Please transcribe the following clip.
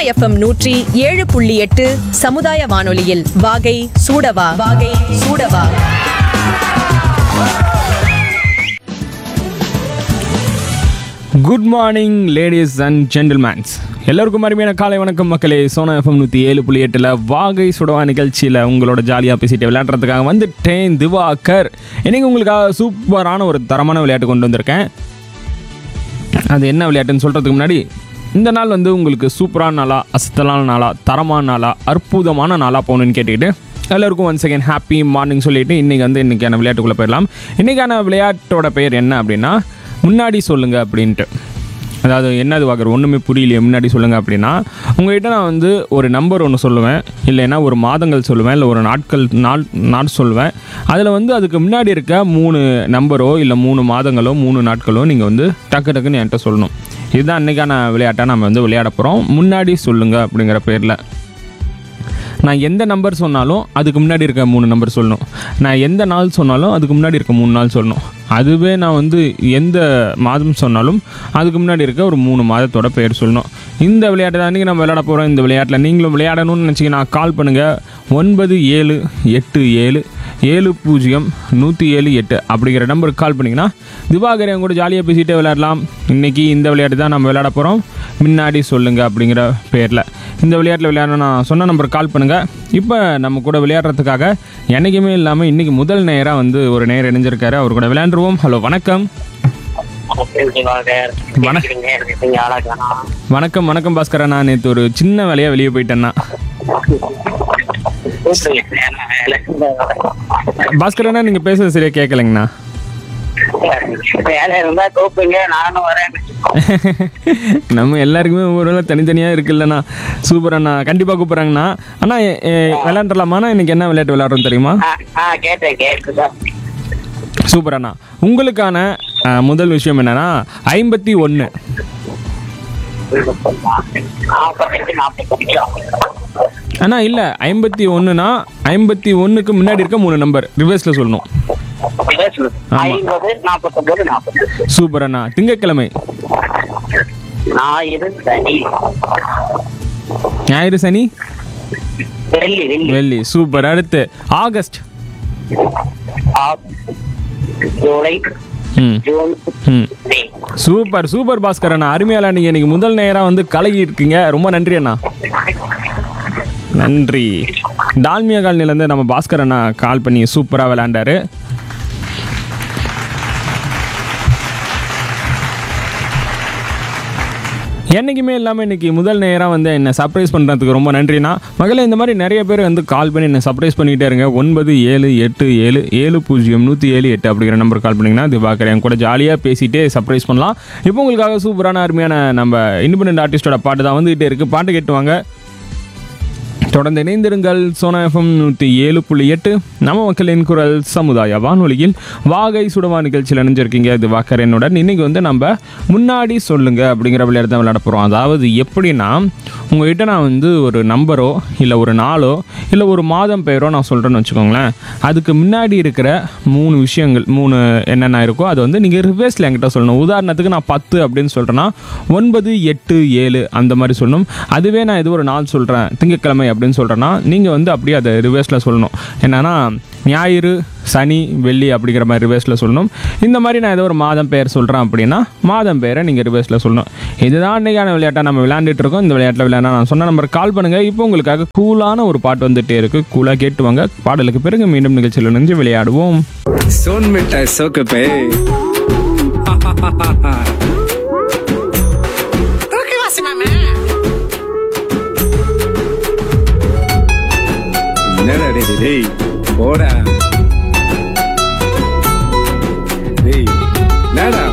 FM நூற்றி ஏழு புள்ளி எட்டு சமுதாய வானொலியில் வாகை Soodavaa Vaagai Soodavaa good morning ladies and gentlemens எல்லோருக்கும் அருமையான காலை வணக்கம் மக்களே சோனா எஃப்எம் நூற்றி ஏழு புள்ளி எட்டில் வாகை சுடவா நிகழ்ச்சியில் உங்களோட ஜாலியாக பேசிட்டு விளையாடுறதுக்காக வந்துட்டேன் திவாகர் இன்னைக்கு உங்களுக்காக சூப்பரான ஒரு தரமான விளையாட்டு கொண்டு வந்திருக்கேன் அது என்ன விளையாட்டுன்னு சொல்கிறதுக்கு முன்னாடி இந்த நாள் வந்து உங்களுக்கு சூப்பரான நாளா அசத்தலான நாளா தரமான நாளா அற்புதமான நாளா போகணுன்னு கேட்டுக்கிட்டு எல்லாருக்கும் ஒன் செகண்ட் ஹாப்பி மார்னிங் சொல்லிட்டு இன்றைக்கி வந்து இன்றைக்கான விளையாட்டுக்குள்ளே போயிடலாம் இன்றைக்கான விளையாட்டோட பெயர் என்ன அப்படின்னா முன்னாடி சொல்லுங்க அப்படின்ட்டு அதாவது என்னது வாக்குற ஒன்றுமே புரியலையே முன்னாடி சொல்லுங்கள் அப்படின்னா உங்கள்கிட்ட நான் வந்து ஒரு நம்பர் ஒன்று சொல்லுவேன் இல்லைன்னா ஒரு மாதங்கள் சொல்லுவேன் இல்லை ஒரு நாட்கள் நாள் நாள் சொல்லுவேன் அதில் வந்து அதுக்கு முன்னாடி இருக்க மூணு நம்பரோ இல்லை மூணு மாதங்களோ மூணு நாட்களோ நீங்கள் வந்து டக்கு டக்குன்னு என்கிட்ட சொல்லணும் இதுதான் இன்றைக்கான விளையாட்டாக நம்ம வந்து விளையாட போகிறோம் முன்னாடி சொல்லுங்கள் அப்படிங்கிற பேரில் நான் எந்த நம்பர் சொன்னாலும் அதுக்கு முன்னாடி இருக்க மூணு நம்பர் சொல்லணும் நான் எந்த நாள் சொன்னாலும் அதுக்கு முன்னாடி இருக்க மூணு நாள் சொல்லணும் அதுவே நான் வந்து எந்த மாதம் சொன்னாலும் அதுக்கு முன்னாடி இருக்க ஒரு மூணு மாதத்தோட பெயர் சொல்லணும் இந்த விளையாட்டு தான் இன்றைக்கி நம்ம விளையாட போகிறோம் இந்த விளையாட்டில் நீங்களும் விளையாடணும்னு நினச்சிங்கன்னா கால் பண்ணுங்கள் ஒன்பது ஏழு எட்டு ஏழு ஏழு பூஜ்ஜியம் நூற்றி ஏழு எட்டு அப்படிங்கிற நம்பருக்கு கால் பண்ணிங்கன்னா திவாகர் என் கூட ஜாலியாக பேசிகிட்டே விளையாடலாம் இன்றைக்கி இந்த விளையாட்டு தான் நம்ம விளையாட போகிறோம் முன்னாடி சொல்லுங்கள் அப்படிங்கிற பேரில் இந்த விளையாட்டில் விளையாடணும் நான் சொன்ன நம்பருக்கு கால் பண்ணுங்கள் இப்போ நம்ம கூட விளையாடுறதுக்காக என்றைக்குமே இல்லாமல் இன்றைக்கி முதல் நேராக வந்து ஒரு நேர் இணைஞ்சிருக்காரு அவர் கூட விளையாண்டுருவோம் ஹலோ வணக்கம் வணக்கம் வணக்கம் பாஸ்கரா நான் நேற்று ஒரு சின்ன வேலையாக வெளியே போயிட்டேன்னா பாஸ்கரண்ணா நீங்கள் பேசுறது சரியாக கேட்கலைங்கண்ணா வேலை இருந்தா கூப்பிடுங்க நானும் வரேன் நம்ம எல்லாருக்குமே ஒவ்வொரு வேலை தனித்தனியாக இருக்குல்லண்ணா சூப்பர் அண்ணா கண்டிப்பாக கூப்பிட்றாங்கண்ணா அண்ணா எ- எ- விளையாண்டுலாமாண்ணா இன்னைக்கு என்ன விளையாட்டு விளையாடுறோம் தெரியுமா ஆ, ஆ கேட்டேன் கேட்டுதா சூப்பர் அண்ணா உங்களுக்கான அஹ், முதல் விஷயம் என்னன்னா ஐம்பத்தி ஒன்று நாற்பத்தஞ்சு நாற்பத்தஞ்சு அண்ணா இல்லை ஐம்பத்தி ஒன்றுனா ஐம்பத்தி ஒன்றுக்கு முன்னாடி இருக்க மூணு நம்பர் ரிவர்ஸில் சொல்லணும் ஐம்பது நாற்பத்தொன்பது நாற்பது சூப்பர் அண்ணா திங்கட்கிழமை ஞாயிறு சனி ஞாயிறு சனி வெள்ளி வெள்ளி வெள்ளி சூப்பர் அடுத்து ஆகஸ்ட் ஆகஸ்ட், ஜூலை ம் ஜூன் ம் மே சூப்பர் சூப்பர் பாஸ்கர் அண்ணா அருமையால நீங்கள் இன்னைக்கு முதல் நேரம் வந்து கலகி இருக்கீங்க ரொம்ப நன்றி அண்ணா நன்றி டால்மியா காலனிலேருந்து நம்ம பாஸ்கர் அண்ணா கால் பண்ணி சூப்பராக விளையாண்டாரு என்றைக்குமே இல்லாமல் இன்னைக்கு முதல் நேராக வந்து என்னை சர்ப்ரைஸ் பண்ணுறதுக்கு ரொம்ப நன்றிண்ணா மகளே இந்த மாதிரி நிறைய பேர் வந்து கால் பண்ணி என்னை சர்ப்ரைஸ் பண்ணிகிட்டே இருங்க ஒன்பது ஏழு எட்டு ஏழு ஏழு பூஜ்ஜியம் நூற்றி ஏழு எட்டு அப்படிங்கிற நம்பர் கால் பண்ணிங்கன்னா திவாகர் என் கூட ஜாலியாக பேசிகிட்டே சர்ப்ரைஸ் பண்ணலாம் இப்போ உங்களுக்காக சூப்பரான அருமையான நம்ம இண்டிபெண்டன்ட் ஆர்டிஸ்டோட பாட்டு தான் வந்துகிட்டே இருக்குது பாட்டு கேட்டுவாங்க தொடர்ந்து இணைந்திருங்கள் சோனா எஃப்எம் நூற்றி ஏழு புள்ளி எட்டு நம்ம மக்களின் குரல் சமுதாய வானொலியில் வாகை சுடவா நிகழ்ச்சியில் இணைஞ்சிருக்கீங்க இது வாக்கர் என்னுடன் இன்னைக்கு வந்து நம்ம முன்னாடி சொல்லுங்க அப்படிங்கிற விளையாட்டு தான் விளையாட போகிறோம் அதாவது எப்படின்னா உங்ககிட்ட நான் வந்து ஒரு நம்பரோ இல்லை ஒரு நாளோ இல்லை ஒரு மாதம் பெயரோ நான் சொல்கிறேன்னு வச்சுக்கோங்களேன் அதுக்கு முன்னாடி இருக்கிற மூணு விஷயங்கள் மூணு என்னென்ன இருக்கோ அது வந்து நீங்கள் ரிவர்ஸில் என்கிட்ட சொல்லணும் உதாரணத்துக்கு நான் பத்து அப்படின்னு சொல்கிறேன்னா ஒன்பது எட்டு ஏழு அந்த மாதிரி சொல்லணும் அதுவே நான் இது ஒரு நாள் சொல்கிறேன் திங்கட்கிழமை அப்படின்னு சொல்கிறேன்னா நீங்கள் வந்து அப்படியே அதை ரிவர்ஸில் சொல்லணும் என்னன்னா ஞாயிறு சனி வெள்ளி அப்படிங்கிற மாதிரி ரிவர்ஸில் சொல்லணும் இந்த மாதிரி நான் ஏதோ ஒரு மாதம் பெயர் சொல்கிறேன் அப்படின்னா மாதம் பெயரை நீங்கள் ரிவர்ஸில் சொல்லணும் இதுதான் அன்றைக்கான விளையாட்டை நம்ம விளையாண்டுட்டு இருக்கோம் இந்த விளையாட்டில் விளையாட நான் சொன்ன நம்பர் கால் பண்ணுங்கள் இப்போ உங்களுக்காக கூலான ஒரு பாட்டு வந்துட்டே இருக்குது கூலாக கேட்டுவாங்க பாடலுக்கு பிறகு மீண்டும் நிகழ்ச்சியில் நினைஞ்சு விளையாடுவோம் सोन मिठाई सोक पे என்னடா டேய், டேய் போடா டேய் என்னடா